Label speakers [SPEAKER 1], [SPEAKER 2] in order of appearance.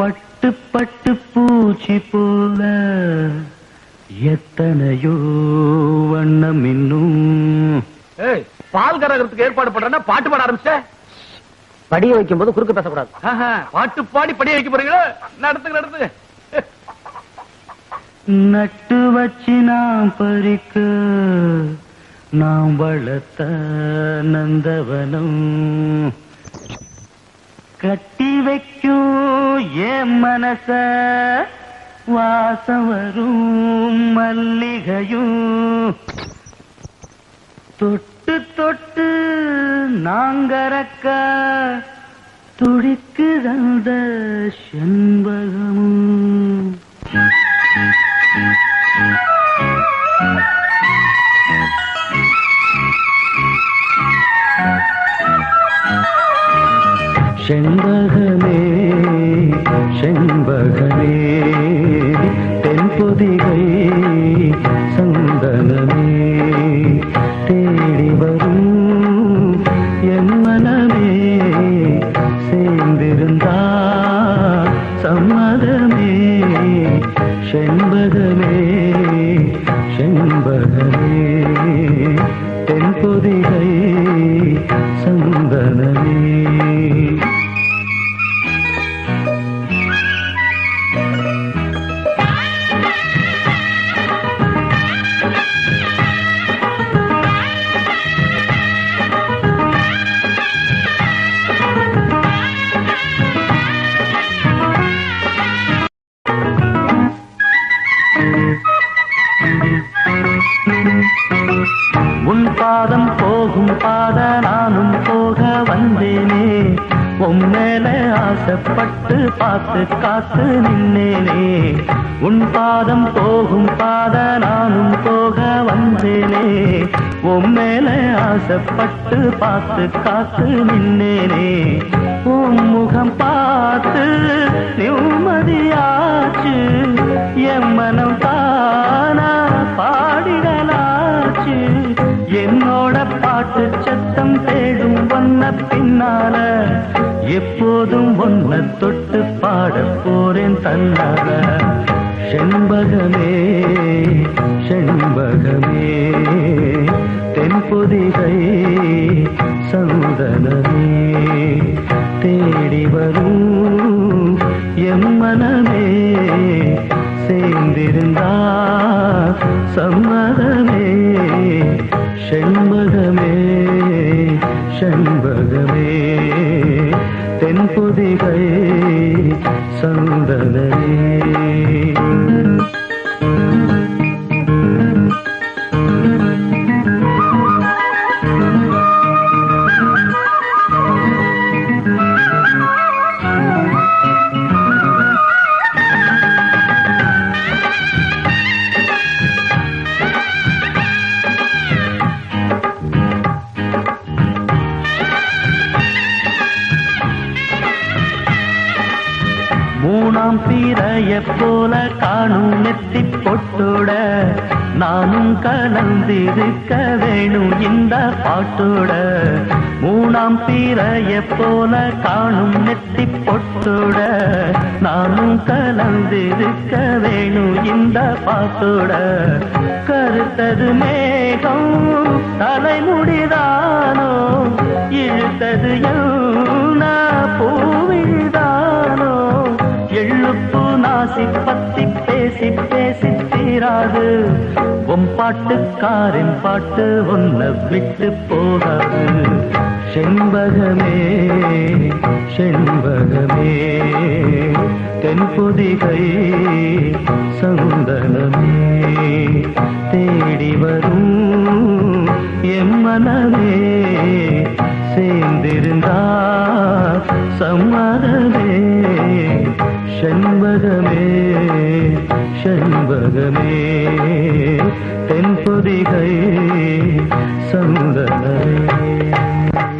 [SPEAKER 1] பட்டு பட்டு பூச்சி போல எத்தனையோ வண்ணம் இன்னும்
[SPEAKER 2] ஏய் பால் கரகத்துக்கு ஏற்பாடு பண்றேன்னா பாட்டு பாட ஆரம்பிச்ச
[SPEAKER 3] படிய வைக்கும் போது குறுக்க பேசக்கூடாது
[SPEAKER 2] ஆஹா, பாட்டு பாடி படிய வைக்க போறீங்களா நடத்துங்க நடத்துங்க
[SPEAKER 1] நட்டு வச்சு நாம் பறிக்க நாம் வளர்த்த நந்தவனம் கட்டி வைக்கும் என் மனச வாசம் வரும் மல்லிகையும் தொட்டு தொட்டு நாங்கறக்க துடிக்குதந்த செண்பகமும் செண்பகமே செண்பகமே தென்பொதிகை சந்தனமே தேடி வரும் என் மனமே சேர்ந்திருந்தா சம்மதமே செண்பகமே செண்பகமே தென்பொதிகை சந்தனமே உன் பாதம் போகும் பாத நானும் போக வந்தேனே உன் மேல ஆசைப்பட்டு பார்த்து காத்து நின்னேனே உன் பாதம் போகும் பாத நானும் போக வந்தேனே உன் மேல ஆசைப்பட்டு பார்த்து காத்து நின்னேனே உன் முகம் பார்த்து நிம்மதியாச்சு என் மனம் தானா பாடிடலாச்சு என்னோட பாட்டு சத்தம் தேடும் ஒன்ன பின்னால எப்போதும் ஒன்ன தொட்டு பாட போறேன் தன்னால செண்பகமே செண்பகமே தென்பொதிகை சந்தனமே தேடி வரும் எம் மனமே சேர்ந்திருந்தா சம்மதமே செண்பகமே செண்பகமே தென்பொதிகை சந்தனமே மூணாம் பீரைய போல காணும் நெத்தி பொட்டோட நானும் கலந்திருக்க வேணும் இந்த பாட்டோட மூணாம் பீரைய போல காணும் நெத்தி பொட்டோட நானும் கலந்திருக்க வேணும் இந்த பாட்டோட கருத்தது மேகம் தலைமுடிதானோ இழுத்தது யமுனா பூவிதானோ எள்ளுப்பு நாசி பத்தி பேசி பேசி தீராது உன் பாட்டுக்காரின் பாட்டு உன்னை விட்டு போகாது செண்பகமே செண்பகமே தென்பொதிகை சந்தனமே தேடி வரும் எம் மனமே சேர்ந்திருந்தா சம்மதமே செண்பகமே செண்பகமே தென்பொதிகை சந்தனமே